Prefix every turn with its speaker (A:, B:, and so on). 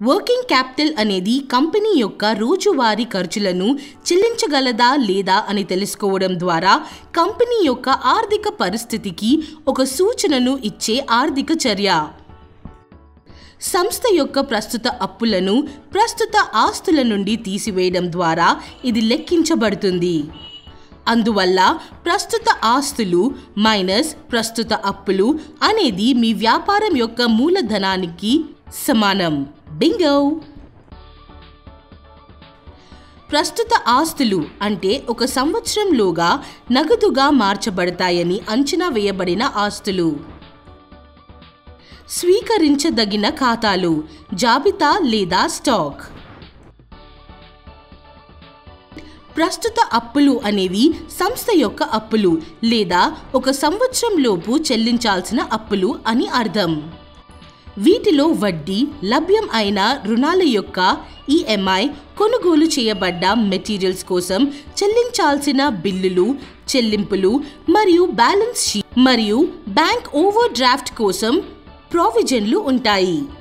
A: working capital అనేది company యొక్క రోజువారీ ఖర్చులను చెల్లించగలదా లేదా అని తెలుసుకోవడం ద్వారా కంపెనీ యొక్క ఆర్థిక పరిస్థితికి ఒక సూచనను ఇచ్చే ఆర్థిక చర్య సంస్థ యొక్క ప్రస్తుత అప్పులను ప్రస్తుత ఆస్తుల నుండి తీసివేయడం ద్వారా ఇది లెక్కించబడుతుంది అందువల్ల ప్రస్తుత ఆస్తులు మైనస్ ప్రస్తుత అప్పులు అనేది మీ వ్యాపారం యొక్క మూలధనానికి సమానం బింగో ప్రస్తుత ఆస్తులు అంటే ఒక సంవత్సరంలోగా నగదుగా మార్చబడతాయని అంచనా వేయబడిన ఆస్తులు స్వీకరించదగిన ఖాతాలు జాబితా లేదా స్టాక్ ప్రస్తుత అప్పులు అనేవి సంస్థ యొక్క అప్పులు లేదా ఒక సంవత్సరంలోపు చెల్లించాల్సిన అప్పులు అని అర్థం వీటిలో వడ్డీ లభ్యం అయిన రుణాల యొక్క ఈఎంఐ కొనుగోలు చేయబడ్డ మెటీరియల్స్ కోసం చెల్లించాల్సిన బిల్లులు చెల్లింపులు మరియు బ్యాలెన్స్ షీట్ మరియు బ్యాంక్ ఓవర్ డ్రాఫ్ట్ కోసం ప్రావిజన్లు ఉంటాయి